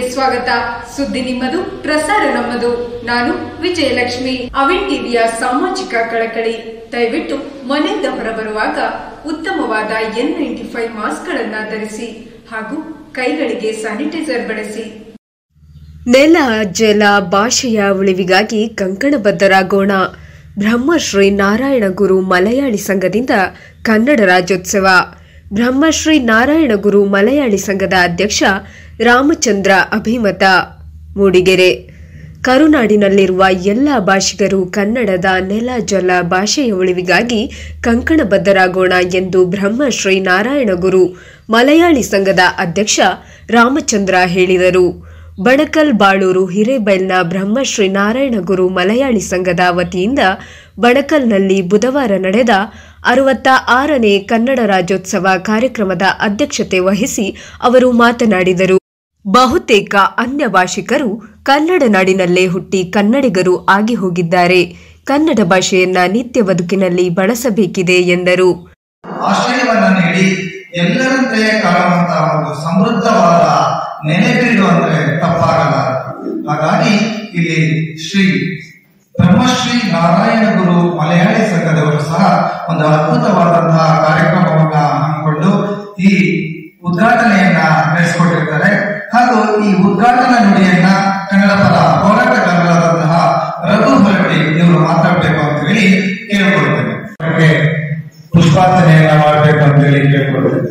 ಸ್ವಾಗತ ಸುದ್ದಿ ನಿಮ್ಮದು ಪ್ರಸಾರ ನಮ್ಮದು ನಾನು ವಿಜಯಲಕ್ಷ್ಮಿ ಅವಿನ್ ಟಿವಿಯ ಸಾಮಾಜಿಕ ಕಳಕಳಿ ದಯವಿಟ್ಟು ಮನೆಯಿಂದ ಹೊರಬರುವಾಗ ಉತ್ತಮವಾದ ಎನ್ ನೈಂಟಿ ಫೈವ್ ಮಾಸ್ಕ್ ಗಳನ್ನ ಧರಿಸಿ ಹಾಗೂ ಕೈಗಳಿಗೆ ಸ್ಯಾನಿಟೈಸರ್ ಬಳಸಿ ನೆಲ ಜಲ ಭಾಷೆಯ ಉಳಿವಿಗಾಗಿ ಕಂಕಣಬದ್ಧರಾಗೋಣ ಬ್ರಹ್ಮಶ್ರೀ ನಾರಾಯಣ ಗುರು ಮಲಯಾಳಿ ಸಂಘದಿಂದ ಕನ್ನಡ ರಾಜ್ಯೋತ್ಸವ ಬ್ರಹ್ಮಶ್ರೀ ನಾರಾಯಣ ಗುರು ಮಲಯಾಳಿ ಸಂಘದ ಅಧ್ಯಕ್ಷ ರಾಮಚಂದ್ರ ಅಭಿಮತ ಮೂಡಿಗೆರೆ ಕರುನಾಡಿನಲ್ಲಿರುವ ಎಲ್ಲ ಭಾಷಿಗರು ಕನ್ನಡದ ನೆಲ ಜಲ ಭಾಷೆಯ ಉಳಿವಿಗಾಗಿ ಕಂಕಣಬದ್ಧರಾಗೋಣ ಎಂದು ಬ್ರಹ್ಮಶ್ರೀ ನಾರಾಯಣ ಗುರು ಮಲಯಾಳಿ ಸಂಘದ ಅಧ್ಯಕ್ಷ ರಾಮಚಂದ್ರ ಹೇಳಿದರು ಬಣಕಲ್ ಬಾಳೂರು ಹಿರೇಬೈಲ್ನ ಬ್ರಹ್ಮಶ್ರೀ ನಾರಾಯಣ ಗುರು ಮಲಯಾಳಿ ಸಂಘದ ವತಿಯಿಂದ ಬಣಕಲ್ನಲ್ಲಿ ಬುಧವಾರ ನಡೆದ ಅರವತ್ತ ಆರನೇ ಕನ್ನಡ ರಾಜ್ಯೋತ್ಸವ ಕಾರ್ಯಕ್ರಮದ ಅಧ್ಯಕ್ಷತೆ ವಹಿಸಿ ಅವರು ಮಾತನಾಡಿದರು ಬಹುತೇಕ ಅನ್ಯ ಭಾಷಿಕರು ಕನ್ನಡ ನಾಡಿನಲ್ಲೇ ಹುಟ್ಟಿ ಕನ್ನಡಿಗರು ಆಗಿ ಹೋಗಿದ್ದಾರೆ ಕನ್ನಡ ಭಾಷೆಯನ್ನ ನಿತ್ಯ ಬದುಕಿನಲ್ಲಿ ಬಳಸಬೇಕಿದೆ ಎಂದರು ಆಶ್ರಯವನ್ನ ನೀಡಿ ಎಲ್ಲರಂತೆ ಕಾಣುವಂತಹ ಒಂದು ಸಮೃದ್ಧವಾದ ನೆಲೆಬೀಡು ಅಂದ್ರೆ ತಪ್ಪಾಗಲ್ಲ ಹಾಗಾಗಿ ಇಲ್ಲಿ ಶ್ರೀ ಬ್ರಹ್ಮಶ್ರೀ ನಾರಾಯಣ ಗುರು ಮಲಯಾಳಿ ಸಂಘದವರು ಸಹ ಒಂದು ಅದ್ಭುತವಾದಂತಹ ಕಾರ್ಯಕ್ರಮವನ್ನ ಹಮ್ಮಿಕೊಂಡು ಈ ಉದ್ಘಾಟನೆಯನ್ನ ನಡೆಸಿಕೊಟ್ಟಿರ್ತಾರೆ ಹಾಗೂ ಈ ಉದ್ಘಾಟನಾ ನುಡಿಯನ್ನ ಕನ್ನಡ ಪರ ಹೋರಾಟಗಾರರಾದಂತಹ ರಘು ಹೊರಟ್ಟಿ ಇವರು ಮಾತಾಡಬೇಕು ಅಂತ ಹೇಳಿ ಕೇಳ್ಕೊಳ್ತೇನೆ ಅವ್ರಿಗೆ ಪುಷ್ಪಾರ್ಚನೆಯನ್ನ ಮಾಡಬೇಕು ಅಂತ ಹೇಳಿ ಕೇಳ್ಕೊಳ್ತೇನೆ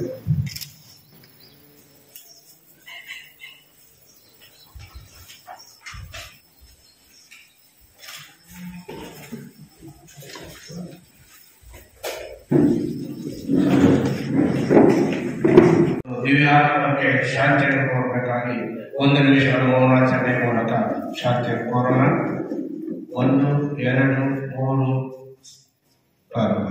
ದಿವ್ಯಾತ್ಮಕ್ಕೆ ಶಾಂತಿಯನ್ನು ಕೋರಬೇಕಾಗಿ ಒಂದು ನಿಮಿಷ ಮೌನಾಚರಣೆ ಮೂಲಕ ಶಾಂತಿ ಕೋರೋಣ ಒಂದು ಎರಡು ಮೂರು ಪ್ರಾರಂಭ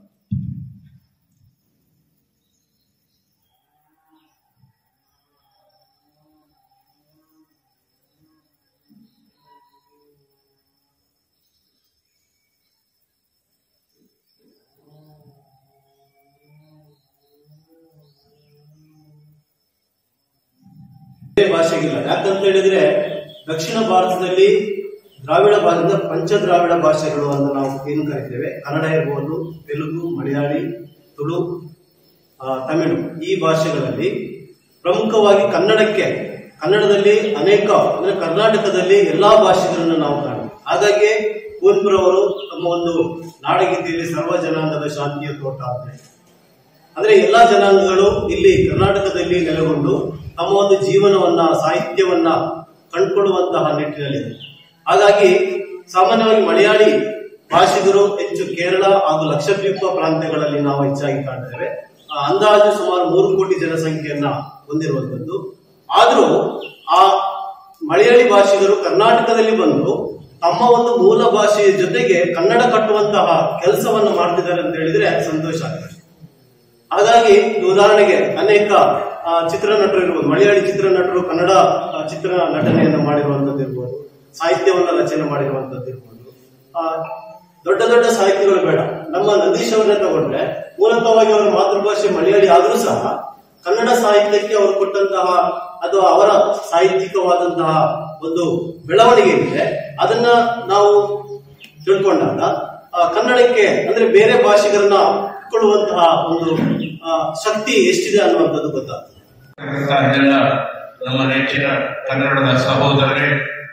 ಬೇರೆ ಭಾಷೆಗಿಲ್ಲ ಯಾಕಂತ ಹೇಳಿದ್ರೆ ದಕ್ಷಿಣ ಭಾರತದಲ್ಲಿ ದ್ರಾವಿಡ ಭಾರತದ ಪಂಚದ್ರಾವಿಡ ಭಾಷೆಗಳು ಅಂತ ನಾವು ಏನು ಕರಿತೇವೆ ಕನ್ನಡ ಇರ್ಬೋದು ತೆಲುಗು ಮಲಯಾಳಿ ತುಳು ಆ, ತಮಿಳು ಈ ಭಾಷೆಗಳಲ್ಲಿ ಪ್ರಮುಖವಾಗಿ ಕನ್ನಡಕ್ಕೆ ಕನ್ನಡದಲ್ಲಿ ಅನೇಕ ಅಂದ್ರೆ ಕರ್ನಾಟಕದಲ್ಲಿ ಎಲ್ಲಾ ಭಾಷೆಗಳನ್ನು ನಾವು ಕಾಣ್ತೀವಿ ಹಾಗಾಗಿ ಕುವೆಂಪುರವರು ತಮ್ಮ ಒಂದು ನಾಡಗೀತೆಯಲ್ಲಿ ಸರ್ವ ಜನಾಂಗದ ಶಾಂತಿಯ ತೋಟ ಅಂತ ಹೇಳಿ. ಅಂದ್ರೆ ಎಲ್ಲಾ ಜನಾಂಗಗಳು ಇಲ್ಲಿ ಕರ್ನಾಟಕದಲ್ಲಿ ನೆಲೆಗೊಂಡು ತಮ್ಮ ಒಂದು ಜೀವನವನ್ನ ಸಾಹಿತ್ಯವನ್ನ ಕಂಡುಕೊಳ್ಳುವಂತಹ ನಿಟ್ಟಿನಲ್ಲಿದೆ ಹಾಗಾಗಿ ಸಾಮಾನ್ಯವಾಗಿ ಮಲಯಾಳಿ ಭಾಷಿಗರು ಹೆಚ್ಚು ಕೇರಳ ಹಾಗೂ ಲಕ್ಷದ್ವೀಪ ಪ್ರಾಂತ್ಯಗಳಲ್ಲಿ ನಾವು ಹೆಚ್ಚಾಗಿ ಕಾಣ್ತೇವೆ ಆ, ಅಂದಾಜು ಸುಮಾರು ಮೂರು ಕೋಟಿ ಜನಸಂಖ್ಯೆಯನ್ನ ಹೊಂದಿರುವಂತದ್ದು ಆದ್ರೂ ಆ ಮಲಯಾಳಿ ಭಾಷಿಗರು ಕರ್ನಾಟಕದಲ್ಲಿ ಬಂದು ತಮ್ಮ ಒಂದು ಮೂಲ ಭಾಷೆಯ ಜೊತೆಗೆ ಕನ್ನಡ ಕಟ್ಟುವಂತಹ ಕೆಲಸವನ್ನು ಮಾಡ್ತಿದ್ದಾರೆ ಅಂತ ಹೇಳಿದ್ರೆ ಸಂತೋಷ ಆಗ್ತದೆ ಹಾಗಾಗಿ ಈ ಉದಾಹರಣೆಗೆ ಅನೇಕ ಆ, ಚಿತ್ರನಟರು ಇರ್ಬೋದು ಮಲಯಾಳಿ ಚಿತ್ರನಟರು ಕನ್ನಡ ಆ, ಚಿತ್ರ ನಟನೆಯನ್ನು ಮಾಡಿರುವಂತದ್ದು ಇರ್ಬೋದು ಸಾಹಿತ್ಯವನ್ನ ರಚನೆ ಮಾಡಿರುವಂತದ್ದು ಇರ್ಬೋದು ಆ, ದೊಡ್ಡ ದೊಡ್ಡ ಸಾಹಿತ್ಯಗಳು ಬೇಡ ನಮ್ಮ ನಂದೀಶ್ ಅವರನ್ನ ತಗೊಂಡ್ರೆ ಮೂಲತಃವಾಗಿ ಅವರ ಮಾತೃಭಾಷೆ ಮಲಯಾಳಿ ಆದ್ರೂ ಸಹ ಕನ್ನಡ ಸಾಹಿತ್ಯಕ್ಕೆ ಅವರು ಕೊಟ್ಟಂತಹ ಅದು ಅವರ ಸಾಹಿತ್ಯಿಕವಾದಂತಹ ಒಂದು ಬೆಳವಣಿಗೆ ಇದೆ ಅದನ್ನ ನಾವು ತಿಳ್ಕೊಂಡಾಗ ಆ, ಕನ್ನಡಕ್ಕೆ ಅಂದ್ರೆ ಬೇರೆ ಭಾಷಿಗರನ್ನ ಕೊಳ್ಳುವಂತಹ ಒಂದು ಆ, ಶಕ್ತಿ ಎಷ್ಟಿದೆ ಅನ್ನುವಂಥದ್ದು ಗೊತ್ತಾಗ್ತದೆ ಎಲ್ಲ ನಮ್ಮ ನೆಚ್ಚಿನ ಕನ್ನಡದ ಸಹೋದರರೇ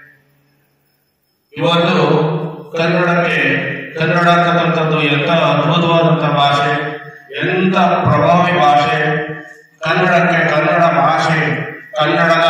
ಇವತ್ತು ಕನ್ನಡಕ್ಕೆ ಕನ್ನಡ ಅಂತಕ್ಕಂಥದ್ದು ಎಂತ ಅದ್ಭುತವಾದಂತಹ ಭಾಷೆ ಎಂತ ಪ್ರಭಾವಿ ಭಾಷೆ ಕನ್ನಡಕ್ಕೆ ಕನ್ನಡ ಭಾಷೆ ಕನ್ನಡದ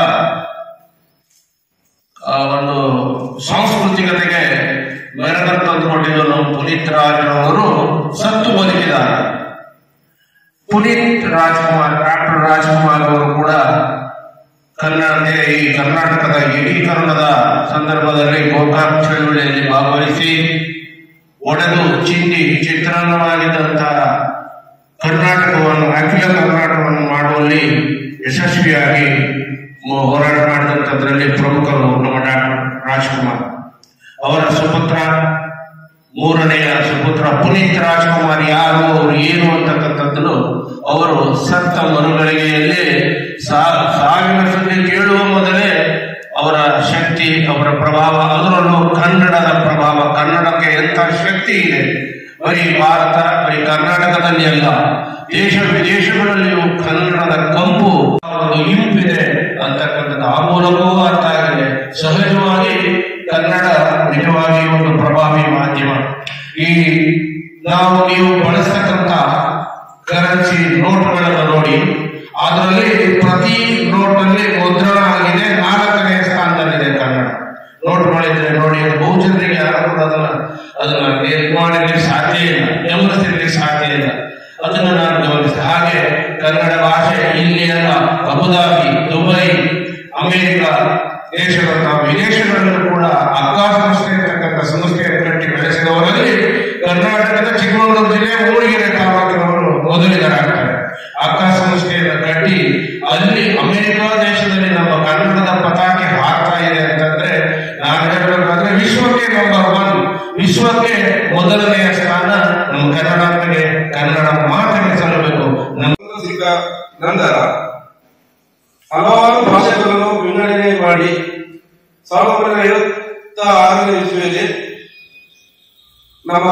ಆ, ಒಂದು ಸಾಂಸ್ಕೃತಿಕತೆಗೆ ಮೆರಗನ್ನು ತಂದುಕೊಟ್ಟಿದ್ದು ನಮ್ಮ ಪುನೀತ್ ರಾಜ್ರವರು ಸತ್ತು ಬದುಕಿದ್ದಾರೆ ಪುನೀತ್ ರಾಜ್ಕುಮಾರ್ ಡಾಕ್ಟರ್ ರಾಜ್ಕುಮಾರ್ ಅವರು ಕೂಡ ಕನ್ನಡಕ್ಕೆ ಈ ಕರ್ನಾಟಕದ ಏಕೀಕರಣದ ಸಂದರ್ಭದಲ್ಲಿ ಗೋಕಾಕ್ ಚಳವಳಿಯಲ್ಲಿ ಭಾಗವಹಿಸಿ ಒಡೆದು ಚಿಂದಿ ಚಿತ್ರಾನ್ನವಾಗಿದ್ದಂತಹ ಕರ್ನಾಟಕವನ್ನು ಅಖಿಲ ಕರ್ನಾಟಕವನ್ನು ಮಾಡುವಲ್ಲಿ ಯಶಸ್ವಿಯಾಗಿ ಮ- ಹೋರಾಟ ಮಾಡಿದಂಥದ್ರಲ್ಲಿ ಪ್ರಮುಖರು ನಮ್ಮ ಡಾಕ್ಟರ್ ರಾಜ್ಕುಮಾರ್ ಅವರ ಸುಪುತ್ರ ಮೂರನೆಯ ಸುಪುತ್ರ ಪುನೀತ್ ರಾಜ್ಕುಮಾರ್ ಯಾರು ಅವರು ಏನು ಅಂತಕ್ಕಂಥದ್ದನ್ನು ಅವರು ಸತ್ತ ಮರುಗಳಿಗೆಯಲ್ಲಿ ಸಾ- ಸಾವಿನ ಸುದ್ದಿ ಕೇಳುವ ಮೊದಲೇ ಎಂತ ಶಕ್ತಿ ಇದೆ ಬರೀ ಭಾರತ ಬರೀ ಕರ್ನಾಟಕದಲ್ಲಿ ಅಲ್ಲ ದೇಶ ವಿದೇಶಗಳಲ್ಲಿಯೂ ಕನ್ನಡದ ಕಂಪು ಒಂದು ಇಂಪಿದೆ ಅಂತಕ್ಕಂಥದ್ದು ಆ ಮೂಲಕವೂ ಅರ್ಥ ಆಗಿದೆ ಸಹಜವಾಗಿ ಕನ್ನಡ ನಿಜವಾಗಿ ಒಂದು ಪ್ರಭಾವಿ ಮಾಧ್ಯಮ ಈ ನಾವು ನೀವು ಬಳಸ್ತಕ್ಕಂಥ ಕರೆನ್ಸಿ ನೋಟ್ಗಳನ್ನು ನೋಡಿ ಅದರಲ್ಲಿ ಪ್ರತಿ ನೋಟಲ್ಲಿ ಮುದ್ರಣ ಆಗಿದೆ ನಾಲ್ಕನೇ ಸ್ಥಾನದಲ್ಲಿದೆ ಕನ್ನಡ ನೋಟ್ಗಳಿದ್ರೆ ನೋಡಿ ಅದು ಬಹುಜನರಿಗೆ ಯಾರು ಕೂಡ ಅದನ್ನ ಅದನ್ನ ಇದು ಮಾಡಲಿಕ್ಕೆ ಸಾಧ್ಯ ಇಲ್ಲ ಗಮನಿಸಲಿಕ್ಕೆ ಸಾಧ್ಯ ಇಲ್ಲ ಅದನ್ನ ನಾನು ಗಮನಿಸಿದೆ ಹಾಗೆ ಕನ್ನಡ ಭಾಷೆ ಇಲ್ಲಿ ಅಲ್ಲ ಅಬುದಾಬಿ ದುಬೈ ಅಮೆರಿಕ ದೇಶದಂತಹ ವಿದೇಶಗಳಲ್ಲೂ ಕೂಡ ಅಕ್ಕಾ ಸಂಸ್ಥೆ ಇರ್ತಕ್ಕಂಥ ಸಂಸ್ಥೆಯನ್ನು ಕಟ್ಟಿ ಬೆಳೆಸಿದವರಲ್ಲಿ ಕರ್ನಾಟಕದ ಚಿಕ್ಕಮಗಳೂರು ಜಿಲ್ಲೆ ಮೂಡಿಗೆರೆ ತಾಲೂಕಿನವರು ಮೊದಲಿಗರಾಗ್ತಾರೆ ಅಕ್ಕಾ ಸಂಸ್ಥೆಯನ್ನು ಕಟ್ಟಿ ಅಲ್ಲಿ ಅಮೆರಿಕ ದೇಶದಲ್ಲಿ ನಮ್ಮ ಕನ್ನಡದ ಪತಾಕೆ ಹಾಕ್ತಾ ಇದೆ ಅಂತಂದ್ರೆ ನಾನು ಹೇಳಬೇಕಾದ್ರೆ ವಿಶ್ವಕ್ಕೆ ನಂಬರ್ ಒನ್ ವಿಶ್ವಕ್ಕೆ ಮೊದಲನೆಯ ಸ್ಥಾನ ನಮ್ಮ ಕನ್ನಡಕ್ಕೆ ಕನ್ನಡ ಮಾತಿಗೆ ಸಲ್ಲಬೇಕು ನಮ್ಮ ಸಿಕ್ಕ ನಂತರ ಹಲವಾರು ಭಾಷೆಗಳನ್ನು ವಿಂಗಡಣೆ ಮಾಡಿ ಸಾವಿರದ ಒಂಬೈನೂರ ಐವತ್ತ ಆರನೇ ಇಸ್ವಿಯಲ್ಲಿ ನಮ್ಮ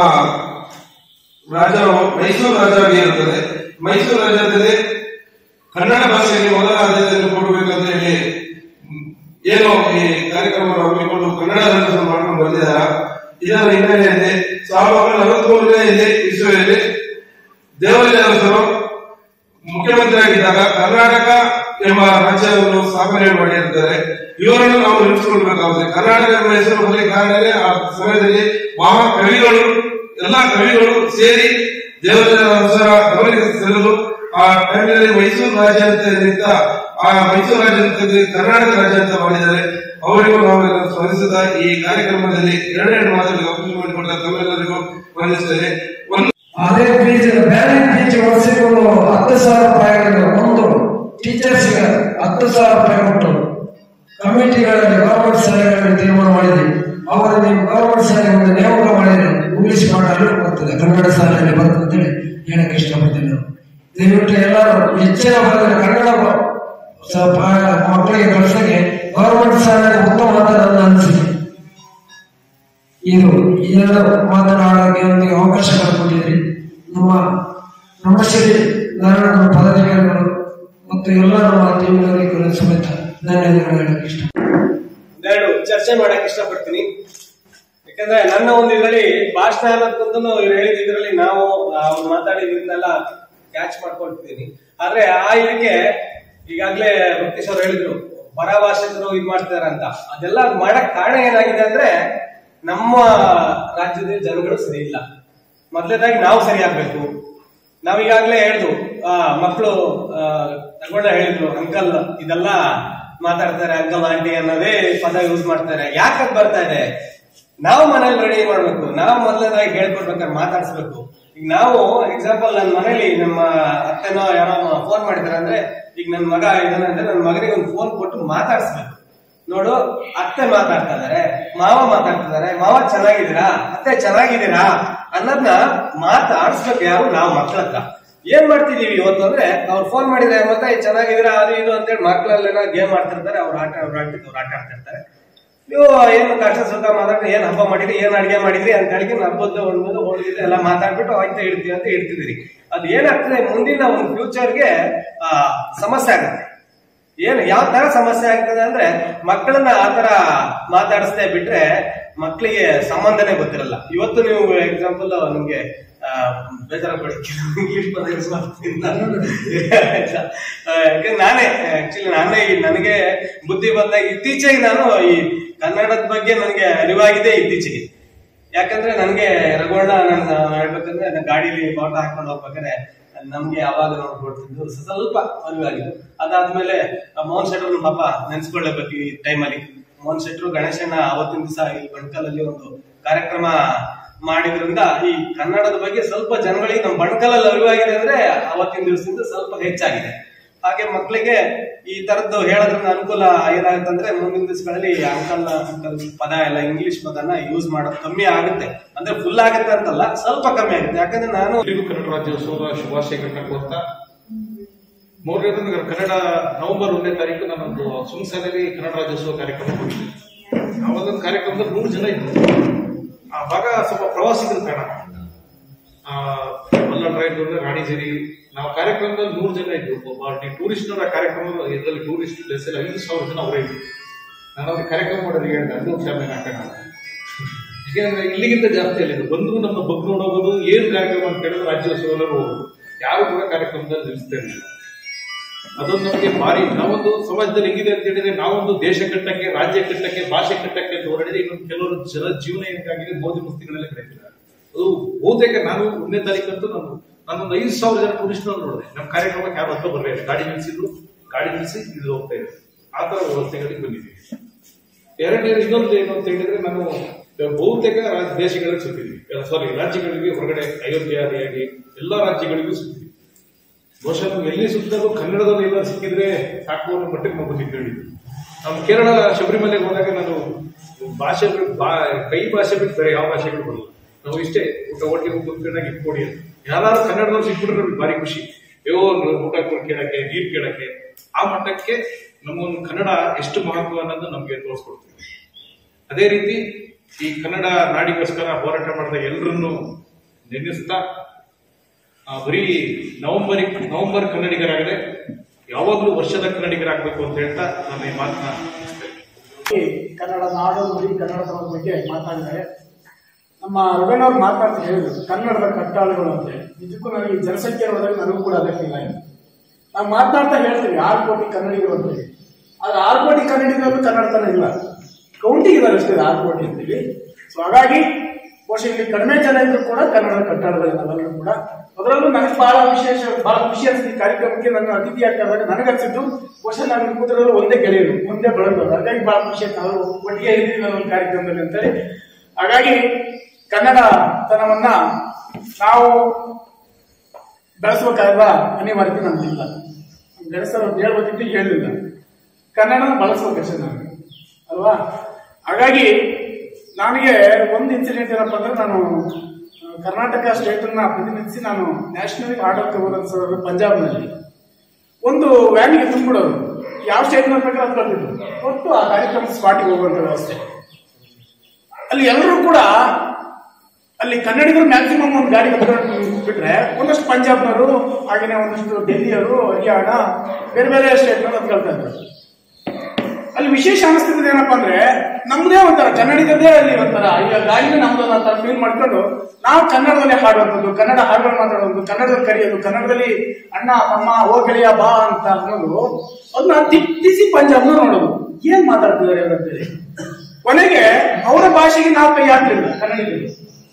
ರಾಜ್ಯ ಮೈಸೂರು ರಾಜ್ಯವಾಗಿ ಇರುತ್ತದೆ ಮೈಸೂರು ರಾಜ್ಯದಲ್ಲಿ ಕನ್ನಡ ಭಾಷೆಗೆ ಮೊದಲ ಆದ್ಯತೆಯನ್ನು ಕೊಡಬೇಕಂತ ಹೇಳಿ ಹ್ಮ್, ಏನು ಈ ಕಾರ್ಯಕ್ರಮವನ್ನು ಹಮ್ಮಿಕೊಂಡು ಕನ್ನಡ ರಾಜ್ಯೋತ್ಸವ ಮಾಡ್ಕೊಂಡು ಬಂದಿದ್ದಾರೆ ಇದರ ಹಿನ್ನೆಲೆಯಲ್ಲಿ ಸಾವಿರದ ಒಂಬೈನೂರ ನಲವತ್ಮೂರನೇ ಇಸ್ವಿಯಲ್ಲಿ ದೇವರಾಜ ಅರಸರು ಮುಖ್ಯಮಂತ್ರಿಯಾಗಿದ್ದಾಗ ಕರ್ನಾಟಕ ಎಂಬ ರಾಜ್ಯವನ್ನು ಸ್ಥಾಪನೆ ಮಾಡಿರುತ್ತಾರೆ ಇವರನ್ನು ನಾವು ನೆನೆಸಿಕೊಳ್ಬೇಕಾಗುತ್ತೆ ಕರ್ನಾಟಕ ಎಂಬ ಹೆಸರು ಬರಲಿ ಕಾರಣವೇ ಆ ಸಮಯದಲ್ಲಿ ಮಹಾ ಕವಿಗಳು ಎಲ್ಲಾ ಕವಿಗಳು ಸೇರಿ ದೇವರಾಜ ಅರಸರ ಗಮನಕ್ಕೆ ಸೆಳೆದು ಆ ಟೈಮ್ನಲ್ಲಿ ಮೈಸೂರು ರಾಜ್ಯ ಅಂತ ನಿಂತ ಆ ಮೈಸೂರು ರಾಜ್ಯ ಅಂತ ಕರ್ನಾಟಕ ರಾಜ್ಯ ಅಂತ ಮಾಡಿದ್ದಾರೆ ಅವರಿಗೂ ನಾವು ಸ್ಮರಿಸುತ್ತಾ ಈ ಕಾರ್ಯಕ್ರಮದಲ್ಲಿ ಎರಡೆರಡು ಮಾತುಗಳಿಗೆ ಅವಕಾಶ ಮಾಡಿಕೊಟ್ಟ ತಮ್ಮೆಲ್ಲರಿಗೂ ವಂದಿಸ್ತೇನೆ ಒಂದು ಅದೇ ಫೀಸ್ ಬೇರೆ ಫೀಸ್ ವರ್ಷಗಳು ಹತ್ತು ಸಾವಿರ ರೂಪಾಯಿಗಳು ಒಂದು ಟೀಚರ್ಸ್ಗೆ ಹತ್ತು ಸಾವಿರ ರೂಪಾಯಿ ಕೊಟ್ಟು ಕಮಿಟಿಗಳಲ್ಲಿ ಗವರ್ಮೆಂಟ್ ಶಾಲೆಗಳಲ್ಲಿ ತೀರ್ಮಾನ ಮಾಡಿದ್ವಿ ಅವರು ನೀವು ಗವರ್ಮೆಂಟ್ ಶಾಲೆ ಒಂದು ನೇಮಕ ಮಾಡಿದ್ರು ಇಂಗ್ಲಿಷ್ ಮಾಡಲು ಬರ್ತದೆ ಕನ್ನಡ ಶಾಲೆಯಲ್ಲಿ ಬರ್ತದೆ ಅಂತೇಳಿ ಹೇಳಕ್ ಇಷ್ಟಪಡ್ತೀನಿ ನಾನು ದಯವಿಟ್ಟು ಎಲ್ಲರೂ ಹೆಚ್ಚಿನ ಭಾಗದಲ್ಲಿ ಕನ್ನಡ ಬ- ಸ್ವಲ್ಪ ಮಕ್ಕಳಿಗೆ ಕಳ್ಸಕ್ಕೆ ಗವರ್ಮೆಂಟ್ ಶಾಲೆ ಉತ್ತಮ ಅಂತ ನನ್ನ ಅನಿಸಿಕೆ ಇದು ಎರಡು ಮಾತನಾಡೋಕೆ ನಮಗೆ ಅವಕಾಶ ಮಾಡಿಕೊಟ್ಟಿದ್ರಿ ನಮ್ಮ ನಮಶ್ರೀ ನಾರಾಯಣ ಪದಾಧಿಕಾರಿಗಳು ಮತ್ತು ಎಲ್ಲ ನಮ್ಮ ಟೀಮ್ನವರಿಗೆ ಸಮೇತ ಧನ್ಯವಾದಗಳು ಹೇಳಕ್ಕೆ ಇಷ್ಟ ಒಂದೆರಡು ಚರ್ಚೆ ಮಾಡಕ್ ಇಷ್ಟಪಡ್ತೀನಿ ಯಾಕಂದ್ರೆ ನನ್ನ ಒಂದು ಇದರಲ್ಲಿ ಭಾಷಣ ಅನ್ನೋದಕ್ಕಂತೂ ಇವ್ರು ಹೇಳಿದ ಇದರಲ್ಲಿ ನಾವು ಅವ್ರು ಮಾತಾಡಿದ್ರನ್ನೆಲ್ಲ ಕ್ಯಾಚ್ ಮಾಡ್ಕೊಳ್ತಿದ್ದೀನಿ ಆದ್ರೆ ಆ ಇದಕ್ಕೆ ಈಗಾಗ್ಲೇ ಭಕ್ತೇಶ್ ಅವ್ರು ಹೇಳಿದ್ರು ಪರ ಭಾಷಿಕರು ಇದ್ ಮಾಡ್ತಿದಾರೆ ಅಂತ ಅದೆಲ್ಲ ಮಾಡಕ್ ಕಾರಣ ಏನಾಗಿದೆ ಅಂದ್ರೆ ನಮ್ಮ ರಾಜ್ಯದ ಜನಗಳು ಸರಿ ಇಲ್ಲ ಮೊದಲನೇದಾಗಿ ನಾವು ಸರಿ ಆಗ್ಬೇಕು ನಾವೀಗಾಗ್ಲೇ ಹೇಳ್ದು ಆ ಮಕ್ಕಳು ತಗೊಂಡ ಹೇಳಿದ್ರು ಅಂಕಲ್ ಇದೆಲ್ಲ ಮಾತಾಡ್ತಾರೆ ಅಂಕಲ್ ಆಂಟಿ ಅನ್ನೋದೇ ಪದ ಯೂಸ್ ಮಾಡ್ತಾರೆ ಯಾಕೆ ಅದ್ ಬರ್ತಾ ಇದೆ ನಾವು ಮನೇಲಿ ರೆಡಿ ಮಾಡ್ಬೇಕು ನಾವು ಮೊದಲನೇದಾಗಿ ಹೇಳ್ಕೊಡ್ಬೇಕಾದ್ರೆ ಮಾತಾಡ್ಸ್ಬೇಕು ಈಗ ನಾವು ಎಕ್ಸಾಂಪಲ್ ನನ್ನ ಮನೇಲಿ ನಮ್ಮ ಅತ್ತೆನೋ ಯಾರೋ ಫೋನ್ ಮಾಡಿದಾರೆ ಅಂದ್ರೆ ಈಗ ನನ್ನ ಮಗ ಇದ್ದಾನೆ ಅಂದ್ರೆ ನನ್ನ ಮಗನಿಗೆ ಒಂದು ಫೋನ್ ಕೊಟ್ಟು ಮಾತಾಡ್ಸ್ಬೇಕು ನೋಡು ಅತ್ತೆ ಮಾತಾಡ್ತಾ ಇದಾರೆ ಮಾವ ಮಾತಾಡ್ತಾ ಇದಾರೆ ಮಾವ ಚೆನ್ನಾಗಿದ್ದೀರಾ ಅತ್ತೆ ಚೆನ್ನಾಗಿದ್ದೀರಾ ಅನ್ನೋದನ್ನ ಮಾತಾಡ್ಸ್ಬೇಕು ಯಾರು ನಾವು ಮಕ್ಳ ಹತ್ರ ಏನ್ ಮಾಡ್ತಿದೀವಿ ಇವತ್ತು ಅಂದ್ರೆ ಅವ್ರು ಫೋನ್ ಮಾಡಿದ್ರೆ ಮತ್ತೆ ಚೆನ್ನಾಗಿದ್ದೀರಾ ಅದು ಇದು ಅಂತೇಳಿ ಮಕ್ಳಲ್ಲೆಲ್ಲ ಗೇಮ್ ಆಡ್ತಿರ್ತಾರೆ ಅವ್ರು ಆಟ ಅವ್ರ ಆಟಕ್ಕೆ ಅವ್ರು ಆಟ ಆಡ್ತಿರ್ತಾರೆ ನೀವು ಏನು ಕಷ್ಟ ಸುಖ ಮಾತಾಡಿ ಏನ್ ಹಬ್ಬ ಮಾಡಿದ್ರಿ ಏನ್ ಅಡಿಗೆ ಮಾಡಿದ್ರಿ ಅಂತ ಹೇಳಿ ಹಬ್ಬದ ಒಂದು ಹೋಳಿಗೆ ಎಲ್ಲ ಮಾತಾಡ್ಬಿಟ್ಟು ಆಯ್ತಾ ಇಡ್ತೀವಿ ಅಂತ ಇಡ್ತಿದ್ದೀರಿ ಅದು ಏನಾಗ್ತದೆ ಮುಂದಿನ ಒಂದು ಫ್ಯೂಚರ್ಗೆ ಆ ಸಮಸ್ಯೆ ಆಗುತ್ತೆ ಏನು ಯಾವ ತರ ಸಮಸ್ಯೆ ಆಗ್ತದೆ ಅಂದ್ರೆ ಮಕ್ಕಳನ್ನ ಆ ತರ ಮಾತಾಡಿಸ್ದೆ ಬಿಟ್ರೆ ಮಕ್ಕಳಿಗೆ ಸಂಬಂಧನೇ ಗೊತ್ತಿರಲ್ಲ ಇವತ್ತು ನೀವು ಎಕ್ಸಾಂಪಲ್ ನಿಮ್ಗೆ ಆ, ಬೇಜಾರ ಪಡಿ ಇಂಗ್ಲಿಷ್ ಪದ ಯೂಸ್ ಮಾಡ್ತೀನಿ ನಾನು. ಆ, ಯಾಕಂದ್ರೆ ನಾನೇ ಆಕ್ಚುಲಿ ನಾನೇ ಈ ನನಗೆ ಬುದ್ಧಿ ಬಂದಾಗ ಇತ್ತೀಚೆಗೆ ನಾನು ಈ ಕನ್ನಡದ ಬಗ್ಗೆ ನನಗೆ ಅರಿವಾಗಿದೆ ಇತ್ತೀಚೆಗೆ ಯಾಕಂದ್ರೆ ನನಗೆ ರಘುವಣ್ಣ ನನ್ನ ಹೇಳ್ಬೇಕಂದ್ರೆ ನನ್ನ ಗಾಡಿಲಿ ಬಾಟ ಹಾಕೊಂಡು ಹೋಗ್ಬೇಕಾದ್ರೆ ನಮ್ಗೆ ಅವಾಗ ನೋಡ್ಕೊಡ್ತಿದ್ದು ಸ್ವಲ್ಪ ಅರಿವಾಗಿದ್ದು ಅದಾದ್ಮೇಲೆ ಆ ಮೋಹನ್ ಶೆಟ್ರು ನಮ್ಮ ಪಾಪ ನೆನ್ಸ್ಕೊಳ್ಳೇಬೇಕು ಈ ಟೈಮಲ್ಲಿ ಮೋಹನ್ ಶೆಟ್ರು ಗಣೇಶಣ್ಣ ಅವತ್ತಿನ ದಿವಸ ಈ ಬಣ್ಕಲಲ್ಲಿ ಒಂದು ಕಾರ್ಯಕ್ರಮ ಮಾಡಿದ್ರಿಂದ ಈ ಕನ್ನಡದ ಬಗ್ಗೆ ಸ್ವಲ್ಪ ಜನಗಳಿಗೆ ನಮ್ಮ ಬಣ್ಕಲಲ್ಲಿ ಅರಿವಾಗಿದೆ ಅಂದ್ರೆ ಅವತ್ತಿನ ದಿವಸದಿಂದ ಸ್ವಲ್ಪ ಹೆಚ್ಚಾಗಿದೆ ಹಾಗೆ ಮಕ್ಕಳಿಗೆ ಈ ತರದ್ದು ಹೇಳೋದ್ರಿಂದ ಅನುಕೂಲ ಏನಾಗುತ್ತಂದ್ರೆ ಮುಂದಿನ ದಿವಸಗಳಲ್ಲಿ ಅಂಕಲ್ ಅಂಕಲ್ ಪದ ಎಲ್ಲ ಇಂಗ್ಲಿಷ್ ಪದನ ಯೂಸ್ ಮಾಡೋದು ಕಮ್ಮಿ ಆಗುತ್ತೆ ಅಂದ್ರೆ ಫುಲ್ ಆಗುತ್ತೆ ಅಂತಲ್ಲ ಸ್ವಲ್ಪ ಕಮ್ಮಿ ಆಗುತ್ತೆ ಯಾಕಂದ್ರೆ ನಾನು ಎಲ್ರಿಗೂ ಕನ್ನಡ ರಾಜ್ಯೋತ್ಸವದ ಶುಭಾಶಯಗಳನ್ನ ಕೋರ್ತಾ ಮೂರನೇದು ನನಗೆ ಕನ್ನಡ ನವೆಂಬರ್ ಒಂದನೇ ತಾರೀಕು ನಾನೊಂದು ಸುಂಗ್ಸಾಲೆಯಲ್ಲಿ ಕನ್ನಡ ರಾಜ್ಯೋತ್ಸವ ಕಾರ್ಯಕ್ರಮ ಹೋಗಿದ್ದೆ ಆ ಒಂದೊಂದು ಕಾರ್ಯಕ್ರಮದಲ್ಲಿ ನೂರು ಜನ ಇದ್ರು ಆ ಭಾಗ ಸ್ವಲ್ಪ ಪ್ರವಾಸಿಗರ ತಾಣ ಆ, ಮಲ್ಲನ್ ರಾಯ್ ರಾಣಿಜೇರಿ ನಾವು ಕಾರ್ಯಕ್ರಮದಲ್ಲಿ ನೂರು ಜನ ಇದ್ರು ಒಬ್ಬ ಟೂರಿಸ್ಟ್ನವರ ಕಾರ್ಯಕ್ರಮ ಇದರಲ್ಲಿ ಟೂರಿಸ್ಟ್ ಪ್ಲೇಸ್ ಎಲ್ಲ ಐದು ಸಾವಿರ ಜನ ಅವರೇ ಇದ್ರು ನಾನು ಅವ್ರಿಗೆ ಕಾರ್ಯಕ್ರಮ ಮಾಡೋದು ಹೇಳಿದೆ ಅದು ಕ್ಷಮೆ ಹಾಕೋಣ ಯಾಕಂದ್ರೆ ಇಲ್ಲಿಗಿಂತ ಜಾಸ್ತಿ ಅಲ್ಲಿದೆ ಬಂದ್ರು ನಮ್ಮ ಬಗ್ಗೆ ನೋಡೋದು ಏನ್ ಕಾರ್ಯಕ್ರಮ ಅಂತ ಕೇಳಿದ್ರೆ ರಾಜ್ಯೋತ್ಸವದಲ್ಲಿ ಹೋಗೋದು ಯಾರು ಕೂಡ ಕಾರ್ಯಕ್ರಮದಲ್ಲಿ ನಿಲ್ಲಿಸ್ತಾ ಇರಲಿಲ್ಲ ಅದೊಂದು ನಮಗೆ ಭಾರಿ ನಾವೊಂದು ಸಮಾಜದಲ್ಲಿ ಹೆಂಗಿದೆ ಅಂತ ಹೇಳಿದ್ರೆ ನಾವೊಂದು ದೇಶ ಕಟ್ಟಕ್ಕೆ ರಾಜ್ಯ ಕಟ್ಟಕ್ಕೆ ಭಾಷೆ ಕಟ್ಟಕ್ಕೆ ಅಂತ ಹೊರಡಿದ್ರೆ ಇನ್ನೊಂದು ಕೆಲವರು ಜನ ಜೀವನ ಏನಾಗಿದೆ ಮೋದಿ ಮುಸ್ತಿಗಳೆಲ್ಲ ಕರೀತಾರೆ ಅದು ಬಹುತೇಕ ನಾನು ಒಂದನೇ ತಾರೀಕಂತೂ ನಾನು ನಾನೊಂದು ಐದು ಸಾವಿರ ಜನ ಟೂರಿಸ್ಟ್ ನೋಡಿದೆ ನಮ್ಮ ಕಾರ್ಯಕ್ರಮಕ್ಕೆ ಯಾರು ಹತ್ತ ಬರಲಿಲ್ಲ ಗಾಡಿ ನಿಲ್ಸಿದ್ರು ಗಾಡಿ ನಿಲ್ಸಿ ಇದು ಹೋಗ್ತಾ ಇದೆ ಆ ತರ ವ್ಯವಸ್ಥೆಗಳಿಗೆ ಬಂದಿದ್ದೀವಿ ಎರಡನೇ ಇನ್ನೊಂದು ಏನು ಅಂತ ಹೇಳಿದ್ರೆ ನಾನು ಬಹುತೇಕ ರಾಜ್ಯ ದೇಶಗಳಲ್ಲಿ ಸುತ್ತಿದ್ವಿ ಸಾರಿ ರಾಜ್ಯಗಳಿಗೆ ಹೊರಗಡೆ ಅಯೋಧ್ಯ ಆದಿಯಾಗಿ ಎಲ್ಲಾ ರಾಜ್ಯಗಳಿಗೂ ಸುತ್ತಿದ್ವಿ ಬಹುಶಃ ನಾವು ಎಲ್ಲಿ ಸುತ್ತಲೂ ಕನ್ನಡದಲ್ಲಿ ಎಲ್ಲ ಸಿಕ್ಕಿದ್ರೆ ಸಾಕು ಅನ್ನೋ ಮಟ್ಟಕ್ಕೆ ನಾವು ಬಂದಿದ್ದೇವೆ ನಮ್ಮ ಕೇರಳ ಶಬರಿಮಲೆಗೆ ಹೋದಾಗ ನಾನು ಭಾಷೆ ಬಿಟ್ಟು ಬಾ- ಕೈ ಭಾಷೆ ಬಿಟ್ಟು ಬೇರೆ ಯಾವ ಭಾಷೆಗಳು ಬರಲ್ಲ ನಾವು ಇಷ್ಟೇ ಊಟ ಒಟ್ಟಿಗೆ ಕುತ್ಕೊಂಡಾಗ ಇಟ್ಕೊಡಿ ಅಂತ ಯಾರು ಕನ್ನಡದವ್ರು ಸಿಕ್ಬಿಟ್ರೆ ನಮ್ಗೆ ಭಾರಿ ಖುಷಿ ಅಯ್ಯೋ ನೀವು ಊಟ ಕೊಡ್ ಕೇಳಕ್ಕೆ ನೀರ್ ಕೇಳಕ್ಕೆ ಆ ಮಟ್ಟಕ್ಕೆ ನಮ್ಮೊಂದು ಕನ್ನಡ ಎಷ್ಟು ಮಹತ್ವ ಅನ್ನೋದು ನಮ್ಗೆ ತೋರಿಸ್ಕೊಡ್ತೀವಿ ಅದೇ ರೀತಿ ಈ ಕನ್ನಡ ನಾಡಿಗೋಸ್ಕರ ಹೋರಾಟ ಮಾಡಿದ ಎಲ್ಲರನ್ನು ನೆನೆಸ್ತಾ ಆ, ಬರೀ ನವೆಂಬರ್ ನವೆಂಬರ್ ಕನ್ನಡಿಗರಾಗದೆ ಯಾವಾಗಲೂ ವರ್ಷದ ಕನ್ನಡಿಗರಾಗಬೇಕು ಅಂತ ಹೇಳ್ತಾ ನಾನು ಈ ಮಾತನ್ನ ಮುಗಿಸ್ತೇನೆ. ಕನ್ನಡ ನಾಡು ನುಡಿ ಕನ್ನಡದ ಬಗ್ಗೆ ಮಾತಾಡಿದ್ದಾರೆ ನಮ್ಮ ರವೀಣವ್ರು ಮಾತಾಡ್ತಾ ಹೇಳಿದ್ರು ಕನ್ನಡದ ಕಟ್ಟಾಳುಗಳು ಅಂತ ನಿಜಕ್ಕೂ ನನಗೆ ಈ ಜನಸಂಖ್ಯೆ ನೋಡಿದಾಗ ನನಗೂ ಕೂಡ ಅದೇ ಫೀಲ್ ಆಯಿತು ನಾವು ಮಾತನಾಡ್ತಾ ಹೇಳ್ತೀವಿ ಆರು ಕೋಟಿ ಕನ್ನಡಿಗರು ಅಂತ ಹೇಳಿ ಆದ್ರೆ ಆರು ಕೋಟಿ ಕನ್ನಡಿಗರು ಕನ್ನಡತನ ಇಲ್ಲ ಕೌಂಟಿಂಗ್ ಇದ್ದಾರೆ ಅಷ್ಟೇ ಆರು ಕೋಟಿ ಅಂತೀವಿ ಸೊ ಹಾಗಾಗಿ ಬಹುಶಃ ಇಲ್ಲಿ ಕಡಿಮೆ ಜನ ಇದ್ರು ಕೂಡ ಕನ್ನಡದ ಕಟ್ಟಡಗಳು ನಾವೆಲ್ಲರೂ ಕೂಡ ಅದರಲ್ಲೂ ನನಗೆ ಬಹಳ ವಿಶೇಷ ಬಹಳ ಖುಷಿ ಅನಿಸ್ತು ಈ ಕಾರ್ಯಕ್ರಮಕ್ಕೆ ನನ್ನ ಅತಿಥಿ ಆಗ್ತಾರೆ ನನಗನ್ಸಿದ್ದು ಬಹುಶಃ ನಾವು ಇಲ್ಲಿ ಕೂತಿರೋರು ಒಂದೇ ಗೆಳೆಯರು ಒಂದೇ ಬಳಗದವರು ಹಾಗಾಗಿ ಬಹಳ ಖುಷಿ ಆಯ್ತು ನಾವು ಒಟ್ಟಿಗೆ ಇದ್ದೀವಿ ನಾವು ಒಂದು ಕಾರ್ಯಕ್ರಮದಲ್ಲಿ ಅಂತೇಳಿ ಹಾಗಾಗಿ ಕನ್ನಡತನವನ್ನ ನಾವು ಬೆಳೆಸಬೇಕಾದ ಅನಿವಾರ್ಯತೆ ನಮ್ಗಿಲ್ಲ ಬೆಳೆಸಲು ಹೇಳ್ಬೇಕಿತ್ತು ಹೇಳಿಲ್ಲ ಕನ್ನಡನ ಬಳಸ್ಬೇಕಷ್ಟೇ ನಾನು ಅಲ್ವಾ ಹಾಗಾಗಿ ನನಗೆ ಒಂದು ಇನ್ಸಿಡೆಂಟ್ ಏನಪ್ಪ ಅಂದ್ರೆ ನಾನು ಆ, ಕರ್ನಾಟಕ ಸ್ಟೇಟ್ ಅನ್ನ ಪ್ರತಿನಿಧಿಸಿ ನಾನು ನ್ಯಾಷನಲ್ ಆರ್ಡರ್ ಹೋದಂತ ಪಂಜಾಬ್ನಲ್ಲಿ ಒಂದು ವ್ಯಾನಿಗೆ ತುಂಬಿಡೋರು ಯಾವ ಸ್ಟೇಟ್ ಬೇಕಾದ್ರೆ ಅದು ಬರ್ತಿದ್ರು ಒಟ್ಟು ಆ ಕಾರ್ಯಕ್ರಮ ಸ್ಪಾಟಿಗೆ ಹೋಗುವಂತ ವ್ಯವಸ್ಥೆ ಅಲ್ಲಿ ಎಲ್ಲರೂ ಕೂಡ ಅಲ್ಲಿ ಕನ್ನಡಿಗರು ಮ್ಯಾಕ್ಸಿಮಮ್ ಒಂದು ಗಾಡಿ ಕಟ್ಕೊಂಡು ಬಿಟ್ರೆ ಒಂದಷ್ಟು ಪಂಜಾಬ್ನವರು ಹಾಗೇನೆ ಒಂದಷ್ಟು ಡೆಲ್ಲಿಯವರು ಹರಿಯಾಣ ಬೇರೆ ಬೇರೆ ಸ್ಟೇಟ್ನವರು ಹತ್ಕೊಳ್ತಾ ಇದ್ರು ಅಲ್ಲಿ ವಿಶೇಷ ಅನಿಸ್ತಿದ್ದು ಏನಪ್ಪಾ ಅಂದ್ರೆ ನಮ್ದೇ ಒಂಥರ ಕನ್ನಡಿಗರದೇ ಅಲ್ಲಿ ಒಂಥರ ಈಗ ಗಾಡಿನ ನಮ್ದು ಒಂಥರ ಫೀಲ್ ಮಾಡ್ಕೊಂಡು ನಾವು ಕನ್ನಡದಲ್ಲಿ ಹಾಡುವಂಥದ್ದು ಕನ್ನಡ ಹಾಡುಗಳು ಮಾತಾಡೋದು ಕನ್ನಡದಲ್ಲಿ ಕರೆಯೋದು ಕನ್ನಡದಲ್ಲಿ ಅಣ್ಣ ತಮ್ಮ ಓ ಗೆಳೆಯ ಬಾ ಅಂತ ಅನ್ನೋದು ಅದನ್ನ ತಿಪ್ಪಿಸಿ ಪಂಜಾಬ್ನ ನೋಡೋದು ಏನ್ ಮಾತಾಡ್ತಿದ್ದಾರೆ ಇವ್ರು ಅಂತೇಳಿ ಕೊನೆಗೆ ಅವರ ಭಾಷೆಗೆ ನಾವು ಕೈ ಹಾಕ್ಲಿಲ್ಲ ಕನ್ನಡಿಗರು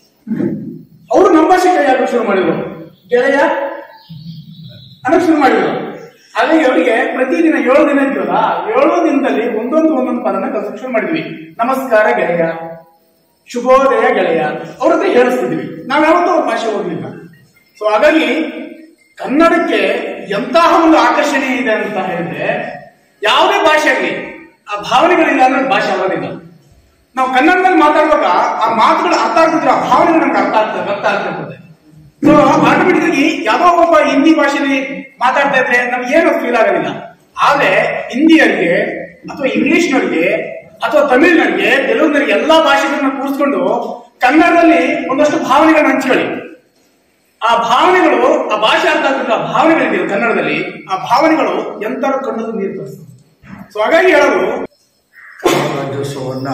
ಅವರು ನಮ್ಮ ಭಾಷೆ ಕೈ ಹಾಕಲು ಶುರು ಮಾಡಿದ್ರು ಗೆಳೆಯ ಅನ್ನೋಕೆ ಶುರು ಮಾಡಿದ್ರು ಹಾಗಾಗಿ ಅವರಿಗೆ ಪ್ರತಿದಿನ ಏಳು ದಿನ ಇದ್ವಲ್ಲ ಏಳು ದಿನದಲ್ಲಿ ಒಂದೊಂದು ಒಂದೊಂದು ಪದನ ಕಲ್ಸಕ್ಕೆ ಶುರು ಮಾಡಿದ್ವಿ ನಮಸ್ಕಾರ ಗೆಳೆಯ ಶುಭೋದಯ ಗೆಳೆಯ ಅವ್ರ ಹತ್ರ ಹೇಳಿಸ್ತಿದ್ವಿ ನಾವ್ ಯಾವತ್ತೂ ಅವ್ರ ಭಾಷೆ ಓದಲಿಲ್ಲ ಸೊ ಹಾಗಾಗಿ ಕನ್ನಡಕ್ಕೆ ಎಂತಹ ಒಂದು ಆಕರ್ಷಣೆ ಇದೆ ಅಂತ ಹೇಳಿದ್ರೆ ಯಾವುದೇ ಭಾಷೆ ಆಗಲಿ ಆ ಭಾವನೆಗಳಿಲ್ಲ ಅಂದ್ರೆ ಭಾಷೆ ಆಗೋದಿಲ್ಲ ನಾವು ಕನ್ನಡದಲ್ಲಿ ಮಾತಾಡುವಾಗ ಆ ಮಾತುಗಳು ಅರ್ಥ ಆಗ್ತಿದ್ರೆ ಆ ಭಾವನೆಗಳು ನಮ್ಗೆ ಅರ್ಥ ಆಗ್ತದೆ ಅರ್ಥ ಆಗ್ತಿರ್ತದೆ ಸೊ ಆಟೋಮೆಟಿಕ್ ಆಗಿ ಯಾವುದೋ ಒಬ್ಬ ಹಿಂದಿ ಭಾಷೆಯಲ್ಲಿ ಮಾತಾಡ್ತಾ ಇದ್ರೆ ನಮ್ಗೆ ಏನು ಫೀಲ್ ಆಗೋದಿಲ್ಲ ಆದ್ರೆ ಹಿಂದಿಯವರಿಗೆ ಅಥವಾ ಇಂಗ್ಲಿಷ್ನವರಿಗೆ ಅಥವಾ ತಮಿಳ್ನವರಿಗೆ ತೆಲುಗಿನವರಿಗೆ ಎಲ್ಲಾ ಭಾಷೆಗಳನ್ನ ಕೂರಿಸ್ಕೊಂಡು ಕನ್ನಡದಲ್ಲಿ ಒಂದಷ್ಟು ಭಾವನೆಗಳನ್ನ ಹಂಚ್ಕೊಳ್ಳಿ ಆ ಭಾವನೆಗಳು ಆ ಭಾಷೆ ಅರ್ಥ ಆಗ್ತಿಲ್ಲ ಆ ಭಾವನೆಗಳಿದೆ ಕನ್ನಡದಲ್ಲಿ ಆ ಭಾವನೆಗಳು ಎಂತರ ಕಣ್ಣಲ್ಲಿ ನೀರು ತರಿಸ್ತದೆ ಸೊ ಹಾಗಾಗಿ ಹೇಳೋದು ಕನ್ನಡ ರಾಜ್ಯೋತ್ಸವವನ್ನು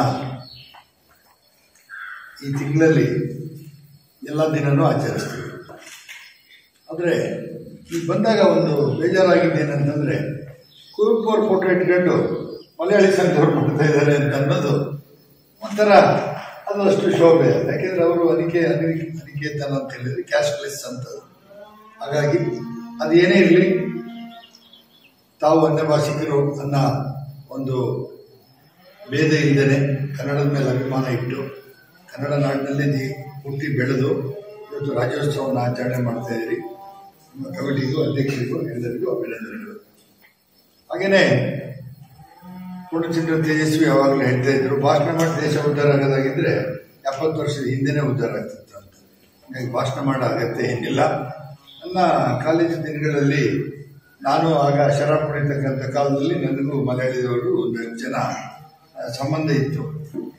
ಈ ತಿಂಗಳಲ್ಲಿ ಎಲ್ಲ ದಿನನೂ ಆಚರಿಸ್ತೀವಿ ಆದರೆ ಈಗ ಬಂದಾಗ ಒಂದು ಬೇಜಾರಾಗಿದ್ದೇನೆಂತಂದರೆ ಕುವೆಂಪು ಅವ್ರ ಫೋಟೋ ಇಟ್ಕೊಂಡು ಮಲಯಾಳಿ ಸಂಘದವ್ರು ಮಾಡ್ತಾ ಇದ್ದಾರೆ ಅಂತ ಅನ್ನೋದು ಒಂಥರ ಅದಷ್ಟು ಶೋಭೆ ಯಾಕೆಂದ್ರೆ ಅವರು ಅದಕ್ಕೆ ಅದಕ್ಕೆ ಅನಿಕೇತನ ಅಂತ ಹೇಳಿದ್ರೆ ಕ್ಯಾಶ್ಲೆಸ್ ಅಂತ ಹಾಗಾಗಿ ಅದು ಏನೇ ಇರಲಿ ತಾವು ಅನ್ಯ ಭಾಷಿಕರು ಅನ್ನೋ ಒಂದು ಭೇದ ಇಲ್ಲದೆ ಕನ್ನಡದ ಮೇಲೆ ಅಭಿಮಾನ ಇಟ್ಟು ಕನ್ನಡ ನಾಡಿನಲ್ಲೇ ನೀ ಹುಟ್ಟಿ ಬೆಳೆದು ಇವತ್ತು ರಾಜ್ಯೋತ್ಸವವನ್ನು ಆಚರಣೆ ಮಾಡ್ತಾ ಇದ್ದೀರಿ ನಿಮ್ಮ ಕಮಿಟಿಗೂ ಅಧ್ಯಕ್ಷರಿಗೂ ಎಲ್ಲರಿಗೂ ಅಭಿನಂದನೆಗಳು ಹಾಗೆಯೇ ಪೂರ್ಣಚಂದ್ರ ತೇಜಸ್ವಿ ಯಾವಾಗಲೂ ಹೇಳ್ತಾ ಇದ್ರು ಭಾಷಣ ಮಾಡಿ ದೇಶ ಉದ್ಧಾರ ಆಗೋದಾಗಿದ್ರೆ ಎಪ್ಪತ್ತು ವರ್ಷದ ಹಿಂದೆನೇ ಉದ್ಧಾರ ಆಗ್ತಿತ್ತು ಅಂತ ಹಾಗಾಗಿ ಭಾಷಣ ಮಾಡೋ ಅಗತ್ಯ ಏನಿಲ್ಲ ನನ್ನ ಕಾಲೇಜು ದಿನಗಳಲ್ಲಿ ನಾನು ಆಗ ಶರಾಬ್ ಕುಡಿತಕ್ಕಂಥ ಕಾಲದಲ್ಲಿ ನನಗೂ ಮಲಯಾಳಿದವರು ಒಂದು ಜನ ಆ, ಸಂಬಂಧ ಇತ್ತು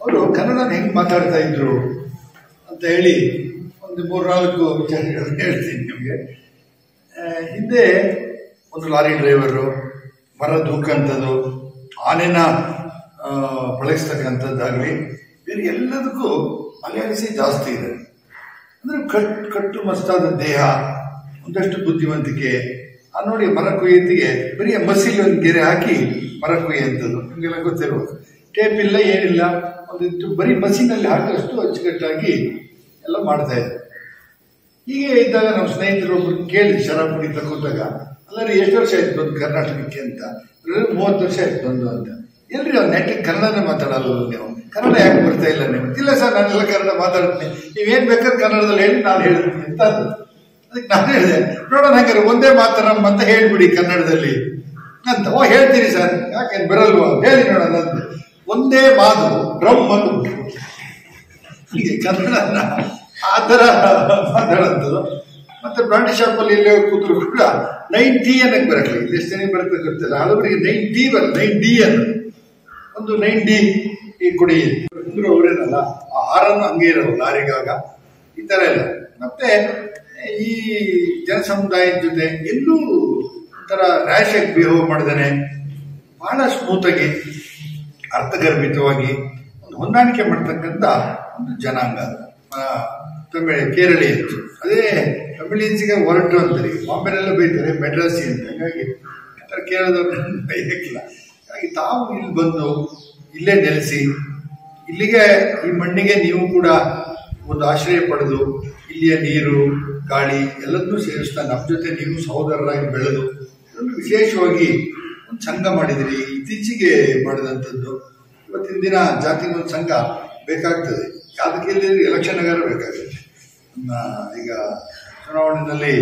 ಅವರು ಕನ್ನಡನ ಹೆಂಗೆ ಮಾತಾಡ್ತಾ ಇದ್ರು ಅಂತ ಹೇಳಿ ಒಂದು ಮೂರ್ನಾಲ್ಕು ವಿಚಾರಗಳನ್ನು ಹೇಳ್ತೀನಿ ನಿಮಗೆ ಆ, ಹಿಂದೆ ಒಂದು ಲಾರಿ ಡ್ರೈವರು ಮರ ದೂಕಂಥದ್ದು ಆನೆನ ಆ, ಬಳಸ್ತಕ್ಕಂಥದ್ದಾಗಲಿ ಬೇರೆ ಎಲ್ಲದಕ್ಕೂ ಮಲಯಾಳಿಸಿ ಜಾಸ್ತಿ ಇದೆ ಅಂದರೆ ಕಟ್ ಕಟ್ಟು ಮಸ್ತಾದ ದೇಹ ಒಂದಷ್ಟು ಬುದ್ಧಿವಂತಿಕೆ ಆ ನೋಡಿ ಮರ ಕೊಯ್ಯತ್ತಿಗೆ ಬರೀ ಮಸಿಲಿ ಒಂದು ಗೆರೆ ಹಾಕಿ ಮರ ಕೊಯ್ಯುವಂಥದ್ದು ನಿಮಗೆಲ್ಲ ಗೊತ್ತಿರ್ಬೋದು ಟೇಪ್ ಇಲ್ಲ ಏನಿಲ್ಲ ಒಂದಿತ್ತು ಬರೀ ಮಸಿನಲ್ಲಿ ಹಾಕಷ್ಟು ಅಚ್ಚುಕಟ್ಟಾಗಿ ಎಲ್ಲ ಮಾಡ್ತಾ ಇದ್ರು ಹೀಗೆ ಇದ್ದಾಗ ನಮ್ಮ ಸ್ನೇಹಿತರು ಒಬ್ರು ಕೇಳಿ ಶರಾಬ್ ಕುಡಿ ತಗೋದಾಗ ಅಲ್ಲ ರೀ ಎಷ್ಟು ವರ್ಷ ಆಯ್ತು ಬಂದು ಕರ್ನಾಟಕಕ್ಕೆ ಅಂತ ಇವ್ರು ಮೂವತ್ತು ವರ್ಷ ಆಯ್ತು ಬಂದು ಅಂತ ಎಲ್ರಿ ಅವ್ರು ನೆಟ್ಟಿಗೆ ಕನ್ನಡನೇ ಮಾತಾಡಲ್ಲ ನೀವು ಕನ್ನಡ ಯಾಕೆ ಬರ್ತಾ ಇಲ್ಲ ನೀವು ಇಲ್ಲ ಸರ್ ನಾನೆಲ್ಲ ಕನ್ನಡ ಮಾತಾಡ್ತೀನಿ ನೀವೇನ್ ಬೇಕಾದ್ರೆ ಕನ್ನಡದಲ್ಲಿ ಹೇಳಿ ನಾನು ಹೇಳ್ತೀನಿ ಅಂತ ಅಂದ್ರು. ಅದಕ್ಕೆ ನಾನು ಹೇಳಿದೆ ನೋಡೋಣ ಹಾಗಾದ್ರೆ ಒಂದೇ ಮಾತರಮ್ಮ ಅಂತ ಹೇಳ್ಬಿಡಿ ಕನ್ನಡದಲ್ಲಿ ಅಂತ ಓ ಹೇಳ್ತೀನಿ ಸರ್ ಯಾಕೆ ಬರಲ್ವಾ ಹೇಳಿ ನೋಡೋಣ ಅಂತ ಒಂದೇ ಮಾತು ಬ್ರಹ್ಮ ಅಂದ್ಬಿಟ್ರು ಹೀಗೆ ಕನ್ನಡನ ಆ ಥರ ಮಾತಾಡೋಂಥದ್ದು ಮತ್ತೆ ಬ್ರಾಂಡಿ ಶಾಪಲ್ಲಿ ಎಲ್ಲೇ ಕೂತ್ರು ಕೂಡ ನೈನ್ ಟಿ ಅನ್ನಕ್ಕೆ ಬರಲ್ಲ ಇಲ್ಲಿ ಎಷ್ಟು ಜನ ಬರುತ್ತೆ ಗೊತ್ತಿಲ್ಲ ಹಲವರಿಗೆ ನೈನ್ ಡಿ ಬರಲ್ಲ ನೈನ್ ಡಿ ಅನ್ನು ಒಂದು ನೈನ್ ಡಿ ಈ ಕುಡಿ ಅಂದ್ರು ಅವರೇನಲ್ಲ ಆ ಹಾರನ್ನು ಹಂಗೆ ಇರೋದು ಲಾರಿಗಾಗ ಈ ಥರ ಎಲ್ಲ ಮತ್ತೆ ಈ ಜನಸಮುದಾಯದ ಜೊತೆ ಎಲ್ಲೂ ಒಂಥರ ರ್ಯಾಶ್ ಆಗಿ ಬಿಹೇವ್ ಮಾಡ್ದೇನೆ ಬಹಳ ಸ್ಮೂತಾಗಿ ಅರ್ಥಗರ್ಭಿತವಾಗಿ ಒಂದು ಹೊಂದಾಣಿಕೆ ಮಾಡ್ತಕ್ಕಂಥ ಒಂದು ಜನಾಂಗ ಆ, ತಮಿಳ್ ಕೇರಳಿ ಹೆಚ್ಚು ಅದೇ ತಮಿಳಿಯನ್ಸಿಗೆ ಹೊರಟು ಅಂತಾರೆ ಬಾಂಬೆನೆಲ್ಲ ಬೈತಾರೆ ಮೆಡ್ರಾಸಿ ಅಂತ ಹಾಗಾಗಿ ಆ ಥರ ಕೇರಳದವ್ರನ್ನ ಬೈಯಕ್ಕಿಲ್ಲ ಹಾಗಾಗಿ ತಾವು ಇಲ್ಲಿ ಬಂದು ಇಲ್ಲೇ ನೆಲೆಸಿ ಇಲ್ಲಿಗೆ ಈ ಮಣ್ಣಿಗೆ ನೀವು ಕೂಡ ಒಂದು ಆಶ್ರಯ ಪಡೆದು ಇಲ್ಲಿಯ ನೀರು ಗಾಳಿ ಎಲ್ಲದನ್ನೂ ಸೇರಿಸ್ತಾ ನಮ್ಮ ಜೊತೆ ನೀವು ಸಹೋದರರಾಗಿ ಬೆಳೆದು ಇದೊಂದು ವಿಶೇಷವಾಗಿ ಒಂದು ಸಂಘ ಮಾಡಿದಿರಿ ಇತ್ತೀಚೆಗೆ ಮಾಡಿದಂಥದ್ದು ಇವತ್ತಿನ ದಿನ ಜಾತಿ ಒಂದು ಸಂಘ ಬೇಕಾಗ್ತದೆ ಯಾವುದಕ್ಕೆ ಇಲ್ಲಿ ಎಲೆಕ್ಷನ್ ಆಗಾರ ಬೇಕಾಗುತ್ತೆ ನಮ್ಮ ಈಗ ಚುನಾವಣೆಯಲ್ಲಿ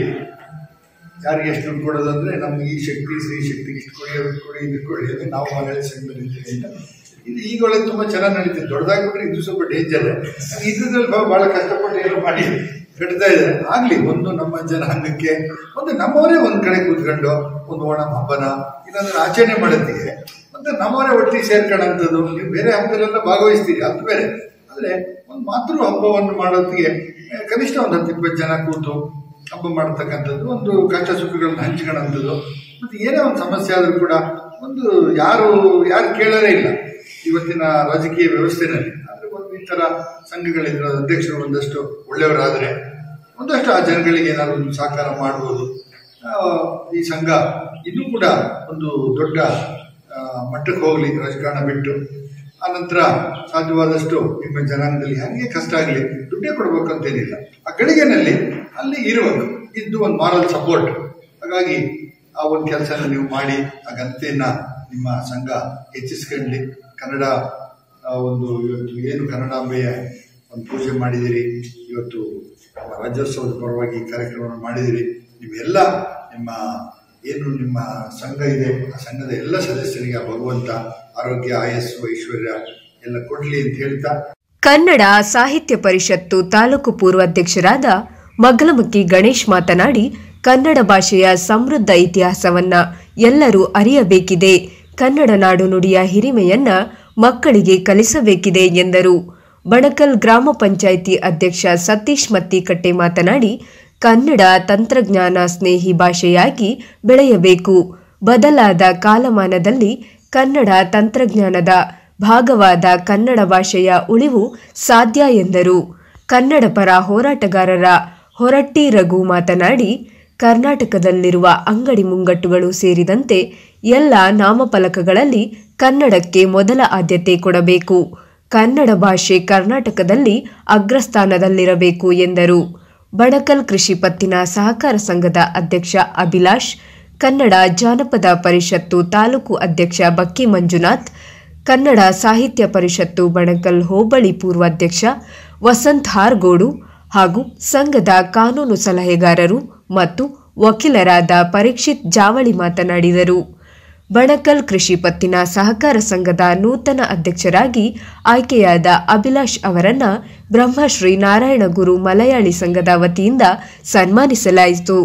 ಯಾರಿಗೆ ಎಷ್ಟು ದುಡ್ಡು ಕೊಡೋದಂದ್ರೆ ನಮ್ಗೆ ಈ ಶಕ್ತಿ ಸ್ತ್ರೀ ಶಕ್ತಿಗೆ ಇಷ್ಟು ಕೊಡಿ ಅದಕ್ಕೆ ಕೊಡಿ ಇದಕ್ಕೆ ಕೊಡಿ ಅದು ನಾವು ಮಹಿಳೆ ಸಂಘದಲ್ಲಿದ್ದೀವಿ ಅಂತ ಇದು ಈಗ ಒಳ್ಳೆ ತುಂಬ ಚೆನ್ನಾಗಿ ನಡೀತಿದೆ ದೊಡ್ಡದಾಗ್ಬಿಟ್ರೆ ಇದು ಸ್ವಲ್ಪ ಡೇಂಜರ್ ಇದ್ರಲ್ಲಿ ಬಹಳ ಕಷ್ಟಪಟ್ಟು ಏನೋ ಮಾಡಿ ಕಟ್ತಾ ಇದ್ದಾರೆ ಆಗ್ಲಿ ಒಂದು ನಮ್ಮ ಜನಾಂಗಕ್ಕೆ ಒಂದು ನಮ್ಮವರೇ ಒಂದ್ ಕಡೆ ಕೂತ್ಕೊಂಡು ಒಂದು ಓಣಂ ಹಬ್ಬನ ಇಲ್ಲಾಂದ್ರೆ ಆಚರಣೆ ಮಾಡೋತ್ತಿಗೆ ಮತ್ತೆ ನಮ್ಮವರೇ ಒಟ್ಟಿಗೆ ಸೇರ್ಕೊಳ್ಳೋಂಥದ್ದು ನೀವು ಬೇರೆ ಹಬ್ಬದಲ್ಲೆಲ್ಲ ಭಾಗವಹಿಸ್ತೀರಿ ಅದು ಬೇರೆ ಆದ್ರೆ ಒಂದು ಮಾತೃ ಹಬ್ಬವನ್ನು ಮಾಡೋತ್ತಿಗೆ ಆ, ಕನಿಷ್ಠ ಒಂದು ಹತ್ತು ಇಪ್ಪತ್ತು ಜನ ಕೂತು ಹಬ್ಬ ಮಾಡ್ತಕ್ಕಂಥದ್ದು ಒಂದು ಕಷ್ಟ ಸುಖಗಳನ್ನ ಹಂಚ್ಕೊಳ್ಳೋಂಥದ್ದು ಮತ್ತೆ ಏನೇ ಒಂದು ಸಮಸ್ಯೆ ಆದ್ರೂ ಕೂಡ ಒಂದು ಯಾರು ಯಾರು ಕೇಳೋರೇ ಇಲ್ಲ ಇವತ್ತಿನ ರಾಜಕೀಯ ವ್ಯವಸ್ಥೆನಲ್ಲಿ ಆದ್ರೆ ಒಂದು ಈ ತರ ಸಂಘಗಳಿದ್ರೆ ಅಧ್ಯಕ್ಷರು ಒಂದಷ್ಟು ಒಳ್ಳೆಯವರಾದ್ರೆ ಒಂದಷ್ಟು ಆ ಜನಗಳಿಗೆ ಏನಾದ್ರು ಒಂದು ಸಹಕಾರ ಮಾಡ್ಬೋದು ಆ, ಈ ಸಂಘ ಇನ್ನೂ ಕೂಡ ಒಂದು ದೊಡ್ಡ ಆ, ಮಟ್ಟಕ್ಕೆ ಹೋಗ್ಲಿ ರಾಜಕಾರಣ ಬಿಟ್ಟು ಆನಂತರ ಸಾಧ್ಯವಾದಷ್ಟು ನಿಮ್ಮ ಜನಾಂಗದಲ್ಲಿ ಹಾಗೆ ಕಷ್ಟ ಆಗಲಿ ದುಡ್ಡೇ ಕೊಡ್ಬೇಕಂತೇನಿಲ್ಲ ಆ ಗಳಿಗೆನಲ್ಲಿ ಅಲ್ಲಿ ಇರಬೇಕು ಇದ್ದು ಒಂದು ಮಾರಲ್ ಸಪೋರ್ಟ್ ಹಾಗಾಗಿ ಆ ಒಂದು ಕೆಲಸನ ನೀವು ಮಾಡಿ ಆ ಘನತೆಯನ್ನ ನಿಮ್ಮ ಸಂಘ ಹೆಚ್ಚಿಸ್ಕೊಳ್ಳಿ ಕನ್ನಡ ಆ, ಒಂದು ಇವತ್ತು ಏನು ಕನ್ನಡಾಂಬೆಯ ಒಂದು ಪೂಜೆ ಮಾಡಿದಿರಿ ಇವತ್ತು ನಮ್ಮ ರಾಜ್ಯೋತ್ಸವದ ಪರವಾಗಿ ಈ ಕಾರ್ಯಕ್ರಮವನ್ನು ಮಾಡಿದಿರಿ ನೀವೆಲ್ಲ ನಿಮ್ಮ ಏನು ನಿಮ್ಮ ಸಂಘ ಇದೆ ಆ ಸಂಘದ ಎಲ್ಲ ಸದಸ್ಯರಿಗೆ ಆ ಭಗವಂತ ಆರೋಗ್ಯ ಆಯಸ್ಸು ಐಶ್ವರ್ಯ ಎಲ್ಲ ಕೊಡ್ಲಿ ಅಂತ ಹೇಳ್ತಾ ಕನ್ನಡ ಸಾಹಿತ್ಯ ಪರಿಷತ್ತು ತಾಲೂಕು ಪೂರ್ವಾಧ್ಯಕ್ಷರಾದ ಮಗ್ಲಮಕ್ಕಿ ಗಣೇಶ್ ಮಾತನಾಡಿ ಕನ್ನಡ ಭಾಷೆಯ ಸಮೃದ್ಧ ಇತಿಹಾಸವನ್ನ ಎಲ್ಲರೂ ಅರಿಯಬೇಕಿದೆ ಕನ್ನಡ ನಾಡು ನುಡಿಯ ಹಿರಿಮೆಯನ್ನ ಮಕ್ಕಳಿಗೆ ಕಲಿಸಬೇಕಿದೆ ಎಂದರು ಬಣಕಲ್ ಗ್ರಾಮ ಪಂಚಾಯಿತಿ ಅಧ್ಯಕ್ಷ ಸತೀಶ್ ಮತ್ತಿಕಟ್ಟೆ ಮಾತನಾಡಿ ಕನ್ನಡ ತಂತ್ರಜ್ಞಾನ ಸ್ನೇಹಿ ಭಾಷೆಯಾಗಿ ಬೆಳೆಯಬೇಕು ಬದಲಾದ ಕಾಲಮಾನದಲ್ಲಿ ಕನ್ನಡ ತಂತ್ರಜ್ಞಾನದ ಭಾಗವಾದ ಕನ್ನಡ ಭಾಷೆಯ ಉಳಿವು ಸಾಧ್ಯ ಎಂದರು ಕನ್ನಡ ಪರ ಹೋರಾಟಗಾರರ ಹೊರಟ್ಟಿ ರಘು ಮಾತನಾಡಿ ಕರ್ನಾಟಕದಲ್ಲಿರುವ ಅಂಗಡಿ ಮುಂಗಟ್ಟುಗಳು ಸೇರಿದಂತೆ ಎಲ್ಲ ನಾಮಫಲಕಗಳಲ್ಲಿ ಕನ್ನಡಕ್ಕೆ ಮೊದಲ ಆದ್ಯತೆ ಕೊಡಬೇಕು ಕನ್ನಡ ಭಾಷೆ ಕರ್ನಾಟಕದಲ್ಲಿ ಅಗ್ರಸ್ಥಾನದಲ್ಲಿರಬೇಕು ಎಂದರು ಬಣಕಲ್ ಕೃಷಿ ಪತ್ತಿನ ಸಹಕಾರ ಸಂಘದ ಅಧ್ಯಕ್ಷ ಅಭಿಲಾಷ್ ಕನ್ನಡ ಜಾನಪದ ಪರಿಷತ್ತು ತಾಲೂಕು ಅಧ್ಯಕ್ಷ ಬಕ್ಕಿ ಮಂಜುನಾಥ್ ಕನ್ನಡ ಸಾಹಿತ್ಯ ಪರಿಷತ್ತು ಬಣಕಲ್ ಹೋಬಳಿ ಪೂರ್ವಾಧ್ಯಕ್ಷ ವಸಂತ್ ಹಾರ್ಗೋಡು ಹಾಗೂ ಸಂಘದ ಕಾನೂನು ಸಲಹೆಗಾರರು ಮತ್ತು ವಕೀಲರಾದ ಪರೀಕ್ಷಿತ್ ಜಾವಳಿ ಮಾತನಾಡಿದರು ಬಣಕಲ್ ಕೃಷಿ ಪತ್ತಿನ ಸಹಕಾರ ಸಂಘದ ನೂತನ ಅಧ್ಯಕ್ಷರಾಗಿ ಆಯ್ಕೆಯಾದ ಅಭಿಲಾಷ್ ಅವರನ್ನ ಬ್ರಹ್ಮಶ್ರೀ ನಾರಾಯಣ ಗುರು ಮಲಯಾಳಿ ಸಂಘದ ವತಿಯಿಂದ ಸನ್ಮಾನಿಸಲಾಯಿತು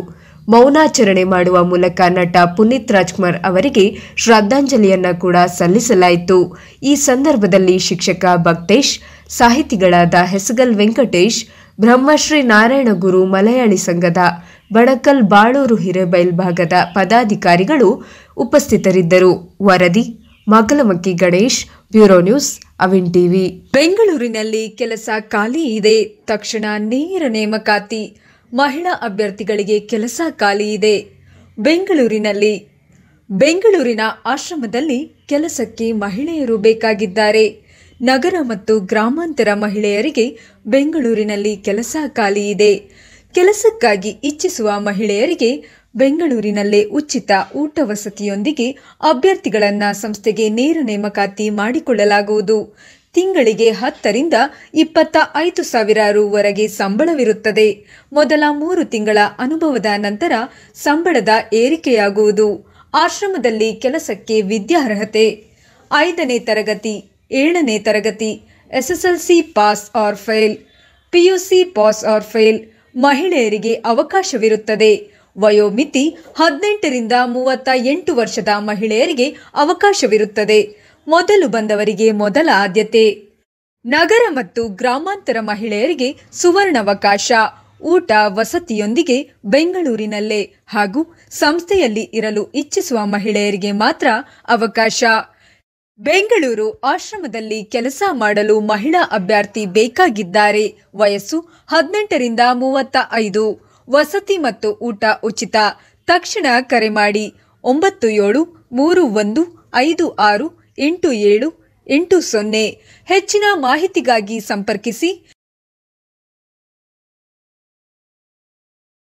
ಮೌನಾಚರಣೆ ಮಾಡುವ ಮೂಲಕ ನಟ ಪುನೀತ್ ರಾಜ್ಕುಮಾರ್ ಅವರಿಗೆ ಶ್ರದ್ಧಾಂಜಲಿಯನ್ನ ಕೂಡ ಸಲ್ಲಿಸಲಾಯಿತು ಈ ಸಂದರ್ಭದಲ್ಲಿ ಶಿಕ್ಷಕ ಭಕ್ತೇಶ್ ಸಾಹಿತಿಗಳಾದ ಹೆಸಗಲ್ ವೆಂಕಟೇಶ್ ಬ್ರಹ್ಮಶ್ರೀ ನಾರಾಯಣ ಗುರು ಮಲಯಾಳಿ ಸಂಘದ ಬಣಕಲ್ ಬಾಳೂರು ಹಿರೇಬೈಲ್ ಭಾಗದ ಪದಾಧಿಕಾರಿಗಳು ಉಪಸ್ಥಿತರಿದ್ದರು ವರದಿ Magalamakki Ganesh bureau news Avin TV ಬೆಂಗಳೂರಿನಲ್ಲಿ ಕೆಲಸ ಖಾಲಿ ಇದೆ ತಕ್ಷಣ ನೇರ ನೇಮಕಾತಿ ಮಹಿಳಾ ಅಭ್ಯರ್ಥಿಗಳಿಗೆ ಕೆಲಸ ಖಾಲಿ ಇದೆ ಬೆಂಗಳೂರಿನಲ್ಲಿ ಬೆಂಗಳೂರಿನ ಆಶ್ರಮದಲ್ಲಿ ಕೆಲಸಕ್ಕೆ ಮಹಿಳೆಯರು ಬೇಕಾಗಿದ್ದಾರೆ ನಗರ ಮತ್ತು ಗ್ರಾಮಾಂತರ ಮಹಿಳೆಯರಿಗೆ ಬೆಂಗಳೂರಿನಲ್ಲಿ ಕೆಲಸ ಖಾಲಿ ಇದೆ ಕೆಲಸಕ್ಕಾಗಿ ಇಚ್ಛಿಸುವ ಮಹಿಳೆಯರಿಗೆ ಬೆಂಗಳೂರಿನಲ್ಲೇ ಉಚಿತ ಊಟ ವಸತಿಯೊಂದಿಗೆ ಅಭ್ಯರ್ಥಿಗಳನ್ನ ಸಂಸ್ಥೆಗೆ ನೇರ ನೇಮಕಾತಿ ಮಾಡಿಕೊಳ್ಳಲಾಗುವುದು ತಿಂಗಳಿಗೆ ಹತ್ತರಿಂದ ಇಪ್ಪತ್ತ ಐದು ಸಾವಿರ ರುವರೆಗೆ ಸಂಬಳವಿರುತ್ತದೆ ಮೊದಲ ಮೂರು ತಿಂಗಳ ಅನುಭವದ ನಂತರ ಸಂಬಳದ ಏರಿಕೆಯಾಗುವುದು ಆಶ್ರಮದಲ್ಲಿ ಕೆಲಸಕ್ಕೆ ವಿದ್ಯಾರ್ಹತೆ ಐದನೇ ತರಗತಿ ಏಳನೇ ತರಗತಿ SSLC pass or fail PUC pass or fail ಮಹಿಳೆಯರಿಗೆ ಅವಕಾಶವಿರುತ್ತದೆ ವಯೋಮಿತಿ ಹದಿನೆಂಟರಿಂದ ಮೂವತ್ತ ಎಂಟು ವರ್ಷದ ಮಹಿಳೆಯರಿಗೆ ಅವಕಾಶವಿರುತ್ತದೆ ಮೊದಲು ಬಂದವರಿಗೆ ಮೊದಲ ಆದ್ಯತೆ ನಗರ ಮತ್ತು ಗ್ರಾಮಾಂತರ ಮಹಿಳೆಯರಿಗೆ ಸುವರ್ಣಾವಕಾಶ ಊಟ ವಸತಿಯೊಂದಿಗೆ ಬೆಂಗಳೂರಿನಲ್ಲೇ ಹಾಗೂ ಸಂಸ್ಥೆಯಲ್ಲಿ ಇರಲು ಇಚ್ಛಿಸುವ ಮಹಿಳೆಯರಿಗೆ ಮಾತ್ರ ಅವಕಾಶ ಬೆಂಗಳೂರು ಆಶ್ರಮದಲ್ಲಿ ಕೆಲಸ ಮಾಡಲು ಮಹಿಳಾ ಅಭ್ಯರ್ಥಿ ಬೇಕಾಗಿದ್ದಾರೆ ವಯಸ್ಸು ಹದಿನೆಂಟರಿಂದ ಮೂವತ್ತ ಐದು ವಸತಿ ಮತ್ತು ಊಟ ಉಚಿತ ತಕ್ಷಣ ಕರೆ ಮಾಡಿ ಒಂಬತ್ತು ಏಳು ಮೂರು ಒಂದು ಐದು ಆರು ಎಂಟು ಏಳು ಎಂಟು ಸೊನ್ನೆ ಹೆಚ್ಚಿನ ಮಾಹಿತಿಗಾಗಿ ಸಂಪರ್ಕಿಸಿ